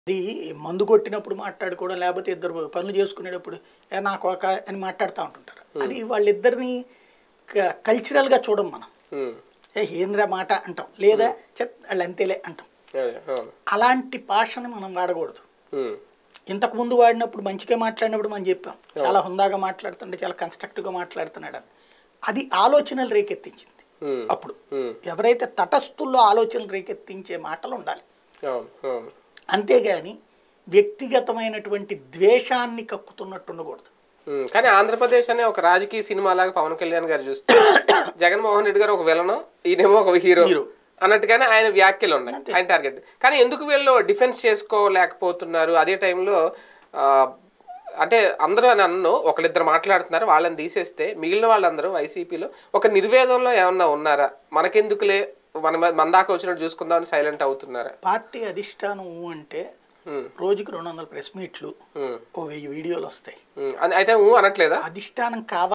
అది మందు కొట్టినప్పుడు మాట్లాడుకోవడం లేకపోతే ఇద్దరు పనులు చేసుకునేటప్పుడు "ఏ, నాకు ఒక అని మాట్లాడుతూ ఉంటుంటారు అది వాళ్ళిద్దరిని క- కల్చరల్గా చూడం మనం ఉమ్, ఏ ఏంద్రా మాట అంటాం లేదా చెత్ వాళ్ళు అంతేలే అంటాం అదే అవును అలాంటి భాషని మనం వాడకూడదు ఉమ్, ఇంతకు ముందు వాడినప్పుడు మంచిగా మాట్లాడినప్పుడు మనం చెప్పాం చాలా హుందాగా మాట్లాడుతుండే చాలా కన్స్ట్రక్టివ్గా మాట్లాడుతున్నాడు అని అది ఆలోచనలు రేకెత్తించింది ఉమ్, అప్పుడు ఉమ్, ఎవరైతే తటస్థుల్లో ఆలోచనలు రేకెత్తించే మాటలు ఉండాలి అవును అవును అంతేగాని వ్యక్తిగతమైనటువంటి ద్వేషాన్ని కక్కుతున్నట్టు ఉండకూడదు ఉమ్, కానీ ఆంధ్రప్రదేశ్ అనే ఒక రాజకీయ సినిమా లాగా పవన్ కళ్యాణ్ గారు చూస్తే జగన్మోహన్ రెడ్డి గారు ఒక విలను ఈయనేమో ఒక హీరో హీరో. అన్నట్టుగానే ఆయన వ్యాఖ్యలు ఉన్నాయి ఆయన టార్గెట్ కానీ ఎందుకు వీళ్ళు డిఫెన్స్ చేసుకోలేకపోతున్నారు అదే టైంలో ఆ, అంటే అందరూ అని అన్ను ఒకళ్ళిద్దరు మాట్లాడుతున్నారు వాళ్ళని తీసేస్తే మిగిలిన వాళ్ళందరూ వైసీపీలో ఒక నిర్వేదంలో ఏమన్నా ఉన్నారా మనకెందుకులే మన మన దాకా వచ్చినట్టు చూసుకుందామని సైలెంట్ అవుతున్నారా పార్టీ అధిష్టానం అంటే ఉమ్, రోజుకి రెండు వందల ప్రెస్ మీట్లు ఉమ్, ఓ వెయ్యి వీడియోలు వస్తాయి ఉమ్. అని- అయితే ఊ అనట్లేదా అధిష్టానం కావాలి